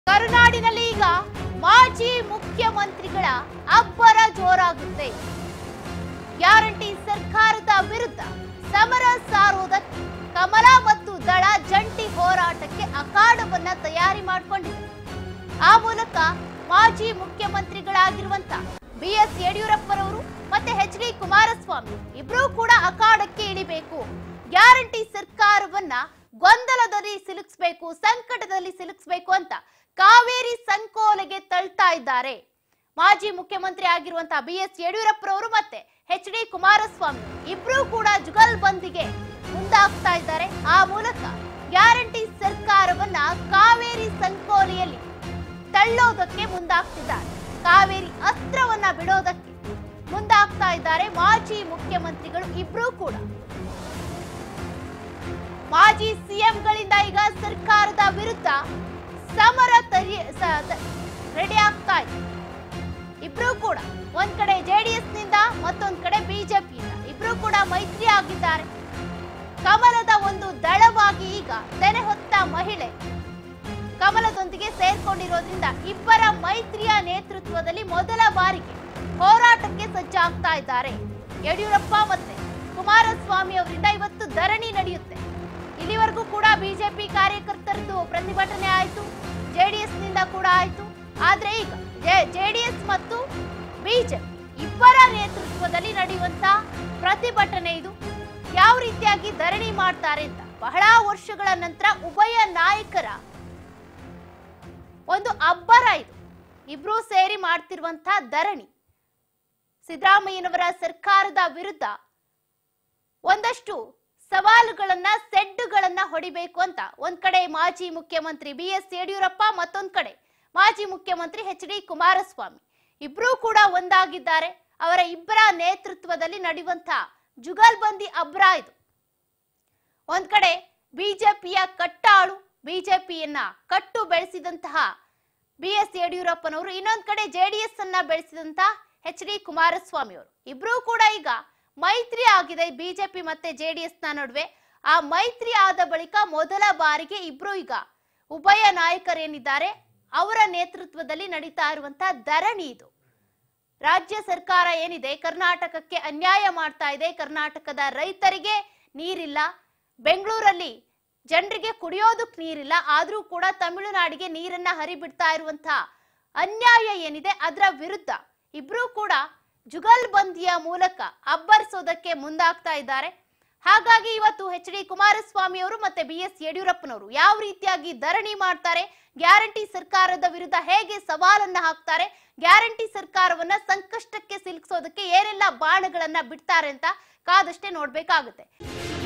ಕರುನಾಡಿನಲ್ಲಿ ಈಗ ಮಾಜಿ ಮುಖ್ಯಮಂತ್ರಿಗಳ ಅಬ್ಬರ ಜೋರಾಗುತ್ತೆ ಗ್ಯಾರಂಟಿ ಸರ್ಕಾರದ ವಿರುದ್ಧ ಸಮರ ಸಾರುವುದಕ್ಕೆ ಕಮಲ ಮತ್ತು ದಳ ಜಂಟಿ ಹೋರಾಟಕ್ಕೆ ಅಖಾಡವನ್ನ ತಯಾರಿ ಮಾಡಿಕೊಂಡಿದೆ ಆ ಮೂಲಕ ಮಾಜಿ ಮುಖ್ಯಮಂತ್ರಿಗಳಾಗಿರುವಂತ ಬಿ ಎಸ್ ಯಡಿಯೂರಪ್ಪರವರು ಮತ್ತೆ ಎಚ್ ಡಿ ಕುಮಾರಸ್ವಾಮಿ ಇಬ್ರು ಕೂಡ ಅಖಾಡಕ್ಕೆ ಇಳಿಬೇಕು ಗ್ಯಾರಂಟಿ ಸರ್ಕಾರವನ್ನ ಗೊಂದಲದಲ್ಲಿ ಸಿಲುಕಿಸಬೇಕು ಸಂಕಟದಲ್ಲಿ ಸಿಲುಕಿಸಬೇಕು ಅಂತ ಕಾವೇರಿ ಸಂಕೋಲೆಗೆ ತಳ್ತಾ ಇದ್ದಾರೆ ಮಾಜಿ ಮುಖ್ಯಮಂತ್ರಿ ಆಗಿರುವಂತಹ ಬಿ ಎಸ್ ಯಡಿಯೂರಪ್ಪರವರು ಮತ್ತೆ ಎಚ್ ಡಿ ಕುಮಾರಸ್ವಾಮಿ ಇಬ್ರು ಕೂಡ ಜುಗಲ್ಬಂದಿಗೆ ಮುಂದಾಗ್ತಾ ಇದ್ದಾರೆ ಆ ಮೂಲಕ ಗ್ಯಾರಂಟಿ ಸರ್ಕಾರವನ್ನ ಕಾವೇರಿ ಸಂಕೋಲೆಯಲ್ಲಿ ತಳ್ಳೋದಕ್ಕೆ ಮುಂದಾಗ್ತಿದ್ದಾರೆ ಕಾವೇರಿ ಅಸ್ತ್ರವನ್ನ ಬಿಡೋದಕ್ಕೆ ಮುಂದಾಗ್ತಾ ಇದ್ದಾರೆ ಮಾಜಿ ಮುಖ್ಯಮಂತ್ರಿಗಳು ಇಬ್ರು ಕೂಡ ಮಾಜಿ ಸಿಎಂಗಳಿಂದ ಈಗ ಸರ್ಕಾರದ ವಿರುದ್ಧ ಸಮರ ತರಿ ರೆಡಿ ಆಗ್ತಾ ಇದೆ ಇಬ್ರು ಕೂಡ ಒಂದ್ ಕಡೆ ಜೆಡಿಎಸ್ ನಿಂದ ಮತ್ತೊಂದ್ ಕಡೆ ಬಿಜೆಪಿಯಿಂದ ಇಬ್ರು ಕೂಡ ಮೈತ್ರಿ ಆಗಿದ್ದಾರೆ ಕಮಲದ ಒಂದು ದಳವಾಗಿ ಈಗ ತೆನೆ ಹೊತ್ತ ಮಹಿಳೆ ಕಮಲದೊಂದಿಗೆ ಸೇರ್ಕೊಂಡಿರೋದ್ರಿಂದ ಇಬ್ಬರ ಮೈತ್ರಿಯ ನೇತೃತ್ವದಲ್ಲಿ ಮೊದಲ ಬಾರಿಗೆ ಹೋರಾಟಕ್ಕೆ ಸಜ್ಜಾಗ್ತಾ ಇದ್ದಾರೆ ಯಡಿಯೂರಪ್ಪ ಮತ್ತೆ ಕುಮಾರಸ್ವಾಮಿ ಅವರಿಂದ ಇವತ್ತು ಧರಣಿ ನಡೆಯುತ್ತೆ ಇಲ್ಲಿವರೆಗೂ ಕೂಡ ಬಿಜೆಪಿ ಕಾರ್ಯಕರ್ತರದ್ದು ಪ್ರತಿಭಟನೆ ಆಯಿತು ಜೆಡಿಎಸ್ ನಿಂದ ಕೂಡ ಆಯಿತು ಆದ್ರೆ ಈಗ ಜೆಡಿಎಸ್ ಮತ್ತು ಬಿಜೆಪಿ ಇಬ್ಬರ ನೇತೃತ್ವದಲ್ಲಿ ನಡೆಯುವಂತ ಪ್ರತಿಭಟನೆ ಇದು ಯಾವ ರೀತಿಯಾಗಿ ಧರಣಿ ಮಾಡ್ತಾರೆ ಅಂತ ಬಹಳ ವರ್ಷಗಳ ನಂತರ ಉಭಯ ನಾಯಕರ ಒಂದು ಅಬ್ಬರ ಇದು ಇಬ್ರು ಸೇರಿ ಮಾಡ್ತಿರುವಂತಹ ಧರಣಿ ಸಿದ್ದರಾಮಯ್ಯನವರ ಸರ್ಕಾರದ ವಿರುದ್ಧ ಒಂದಷ್ಟು ಸವಾಲುಗಳನ್ನ ಸೆಡ್ಡುಗಳನ್ನ ಹೊಡಿಬೇಕು ಅಂತ ಒಂದ್ ಕಡೆ ಮಾಜಿ ಮುಖ್ಯಮಂತ್ರಿ ಬಿ ಎಸ್ ಯಡಿಯೂರಪ್ಪ ಮತ್ತೊಂದ್ ಕಡೆ ಮಾಜಿ ಮುಖ್ಯಮಂತ್ರಿ ಎಚ್ ಡಿ ಕುಮಾರಸ್ವಾಮಿ ಇಬ್ರು ಕೂಡ ಒಂದಾಗಿದ್ದಾರೆ ಅವರ ಇಬ್ಬರ ನೇತೃತ್ವದಲ್ಲಿ ನಡೆಯುವಂತಹ ಜುಗಲ್ಬಂದಿ ಅಬ್ರ ಇದು ಒಂದ್ ಕಡೆ ಬಿಜೆಪಿಯ ಕಟ್ಟಾಳು ಬಿಜೆಪಿಯನ್ನ ಕಟ್ಟು ಬೆಳೆಸಿದಂತಹ ಬಿ ಎಸ್ ಯಡಿಯೂರಪ್ಪನವರು ಇನ್ನೊಂದ್ ಕಡೆ ಜೆಡಿಎಸ್ ಅನ್ನ ಬೆಳೆಸಿದಂತಹ ಎಚ್ ಡಿ ಕುಮಾರಸ್ವಾಮಿ ಅವರು ಇಬ್ರು ಕೂಡ ಈಗ ಮೈತ್ರಿ ಆಗಿದೆ ಬಿಜೆಪಿ ಮತ್ತೆ ಜೆಡಿಎಸ್ ನ ನಡುವೆ ಆ ಮೈತ್ರಿ ಆದ ಬಳಿಕ ಮೊದಲ ಬಾರಿಗೆ ಇಬ್ರು ಈಗ ಉಭಯ ನಾಯಕರೇನಿದ್ದಾರೆ ಅವರ ನೇತೃತ್ವದಲ್ಲಿ ನಡೀತಾ ಇರುವಂತಹ ಧರಣಿ ಇದು ರಾಜ್ಯ ಸರ್ಕಾರ ಏನಿದೆ ಕರ್ನಾಟಕಕ್ಕೆ ಅನ್ಯಾಯ ಮಾಡ್ತಾ ಇದೆ ಕರ್ನಾಟಕದ ರೈತರಿಗೆ ನೀರಿಲ್ಲ ಬೆಂಗಳೂರಲ್ಲಿ ಜನರಿಗೆ ಕುಡಿಯೋದಕ್ಕೆ ನೀರಿಲ್ಲ ಆದ್ರೂ ಕೂಡ ತಮಿಳುನಾಡಿಗೆ ನೀರನ್ನ ಹರಿಬಿಡ್ತಾ ಇರುವಂತಹ ಅನ್ಯಾಯ ಏನಿದೆ ಅದರ ವಿರುದ್ಧ ಇಬ್ರು ಕೂಡ ಜುಗಲ್ಬಂದಿಯ ಮೂಲಕ ಅಬ್ಬರಿಸೋದಕ್ಕೆ ಮುಂದಾಗ್ತಾ ಇದ್ದಾರೆ ಹಾಗಾಗಿ ಇವತ್ತು ಎಚ್ ಡಿ ಕುಮಾರಸ್ವಾಮಿ ಅವರು ಮತ್ತೆ ಬಿ ಎಸ್ ಯಡಿಯೂರಪ್ಪನವರು ಯಾವ ರೀತಿಯಾಗಿ ಧರಣಿ ಮಾಡ್ತಾರೆ ಗ್ಯಾರಂಟಿ ಸರ್ಕಾರದ ವಿರುದ್ಧ ಹೇಗೆ ಸವಾಲನ್ನ ಹಾಕ್ತಾರೆ ಗ್ಯಾರಂಟಿ ಸರ್ಕಾರವನ್ನ ಸಂಕಷ್ಟಕ್ಕೆ ಸಿಲುಕಿಸೋದಕ್ಕೆ ಏನೆಲ್ಲ ಬಾಣಗಳನ್ನ ಬಿಡ್ತಾರೆ ಅಂತ ಕಾದಷ್ಟೇ ನೋಡ್ಬೇಕಾಗುತ್ತೆ